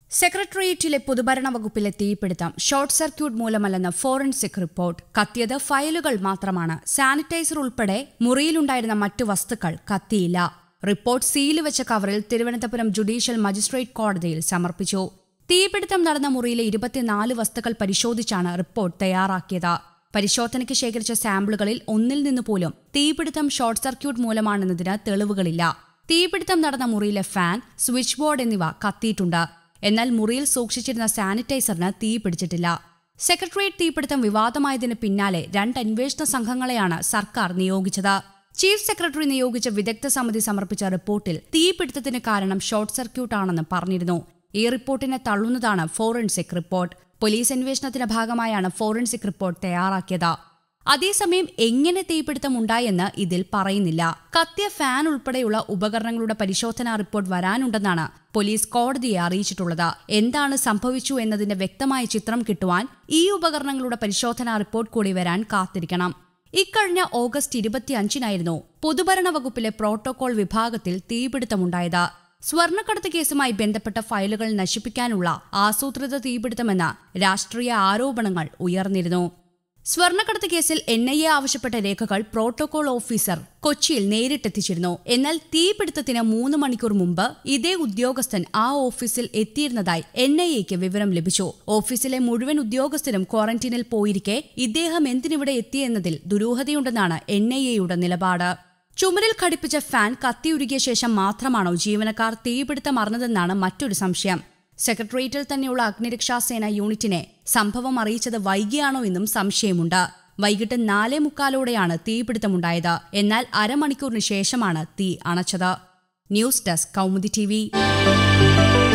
സെക്രട്ടേറിയറ്റിലെ പൊതുഭരണ വകുപ്പിലെ തീപിടുത്തം ഷോർട്ട് സർക്യൂട്ട് മൂലമല്ലെന്ന് ഫോറൻസിക് റിപ്പോർട്ട് കത്തിയത് ഫയലുകൾ മാത്രമാണ് സാനിറ്റൈസർ ഉൾപ്പെടെ മുറിയിലുണ്ടായിരുന്ന മറ്റു വസ്തുക്കൾ കത്തിയില്ല റിപ്പോർട്ട് സീല് വെച്ച കവറിൽ തിരുവനന്തപുരം ജുഡീഷ്യൽ മജിസ്ട്രേറ്റ് കോടതിയിൽ സമർപ്പിച്ചു തീപിടുത്തം നടന്ന മുറിയിലെ ഇരുപത്തിനാല് വസ്തുക്കൾ പരിശോധിച്ചാണ് റിപ്പോർട്ട് തയ്യാറാക്കിയത് പരിശോധനയ്ക്ക് ശേഖരിച്ച സാമ്പിളുകളിൽ ഒന്നിൽ നിന്ന് പോലും തീപിടുത്തം ഷോർട്ട് സർക്യൂട്ട് മൂലമാണെന്നതിന് തെളിവുകളില്ല തീപിടുത്തം നടന്ന മുറിയിലെ ഫാൻ സ്വിച്ച് ബോർഡ് എന്നിവ കത്തിയിട്ടുണ്ട് എന്നാൽ മുറിയിൽ സൂക്ഷിച്ചിരുന്ന സാനിറ്റൈസറിന് തീ പിടിച്ചിട്ടില്ല സെക്രട്ടേറിയറ്റ് തീപിടുത്തം വിവാദമായതിന് പിന്നാലെ രണ്ട് അന്വേഷണ സംഘങ്ങളെയാണ് സർക്കാർ നിയോഗിച്ചത് ചീഫ് സെക്രട്ടറി നിയോഗിച്ച വിദഗ്ധ സമിതി സമർപ്പിച്ച റിപ്പോർട്ടിൽ തീപിടുത്തത്തിന് കാരണം ഷോർട്ട് സർക്യൂട്ട് ആണെന്ന് പറഞ്ഞിരുന്നു ഈ റിപ്പോർട്ടിനെ തള്ളുന്നതാണ് ഫോറൻസിക് റിപ്പോർട്ട് പോലീസ് അന്വേഷണത്തിന്റെ ഭാഗമായാണ് ഫോറൻസിക് റിപ്പോർട്ട് തയ്യാറാക്കിയത് അതേസമയം എങ്ങനെ തീപിടുത്തം ഉണ്ടായെന്ന് ഇതിൽ പറയുന്നില്ല കത്തിയ ഫാൻ ഉൾപ്പെടെയുള്ള ഉപകരണങ്ങളുടെ പരിശോധനാ റിപ്പോർട്ട് വരാനുണ്ടെന്നാണ് പോലീസ് കോടതിയെ അറിയിച്ചിട്ടുള്ളത് എന്താണ് സംഭവിച്ചു എന്നതിന്റെ വ്യക്തമായ ചിത്രം കിട്ടുവാൻ ഈ ഉപകരണങ്ങളുടെ പരിശോധനാ റിപ്പോർട്ട് കൂടി വരാൻ കാത്തിരിക്കണം ഇക്കഴിഞ്ഞ ഓഗസ്റ്റ് ഇരുപത്തിയഞ്ചിനായിരുന്നു പൊതുഭരണ വകുപ്പിലെ പ്രോട്ടോകോൾ വിഭാഗത്തിൽ തീപിടുത്തമുണ്ടായത് സ്വർണ്ണക്കടത്ത് കേസുമായി ബന്ധപ്പെട്ട ഫയലുകൾ നശിപ്പിക്കാനുള്ള ആസൂത്രിത തീപിടുത്തമെന്ന രാഷ്ട്രീയ ആരോപണങ്ങൾ ഉയർന്നിരുന്നു സ്വർണ്ണക്കടത്ത് കേസിൽ എൻ ഐ എ ആവശ്യപ്പെട്ട രേഖകൾ പ്രോട്ടോകോൾ ഓഫീസർ കൊച്ചിയിൽ നേരിട്ടെത്തിച്ചിരുന്നു എന്നാൽ തീപിടുത്തത്തിന് മൂന്ന് മണിക്കൂർ മുമ്പ് ഇതേ ഉദ്യോഗസ്ഥൻ ആ ഓഫീസിൽ എത്തിയിരുന്നതായി എൻ ഐ എക്ക് വിവരം ലഭിച്ചു ഓഫീസിലെ മുഴുവൻ ഉദ്യോഗസ്ഥരും ക്വാറന്റീനിൽ പോയിരിക്കെ ഇദ്ദേഹം എന്തിനിവിടെ എത്തിയെന്നതിൽ ദുരൂഹതയുണ്ടെന്നാണ് എൻ ഐ എയുടെ നിലപാട് ചുമരിൽ ഘടിപ്പിച്ച ഫാൻ കത്തിയുരുകിയ ശേഷം മാത്രമാണോ ജീവനക്കാർ തീപിടുത്തം അറിഞ്ഞതെന്നാണ് മറ്റൊരു സംശയം സെക്രട്ടേറിയറ്റിൽ തന്നെയുള്ള അഗ്നിരക്ഷാസേന യൂണിറ്റിനെ സംഭവം അറിയിച്ചത് വൈകിയാണോ എന്നും സംശയമുണ്ട് വൈകിട്ട് നാലേ മുക്കാലോടെയാണ് തീപിടുത്തമുണ്ടായത് എന്നാൽ അരമണിക്കൂറിന് ശേഷമാണ് തീ അണച്ചത് ന്യൂസ് ഡെസ്ക് കൗമുദി ടി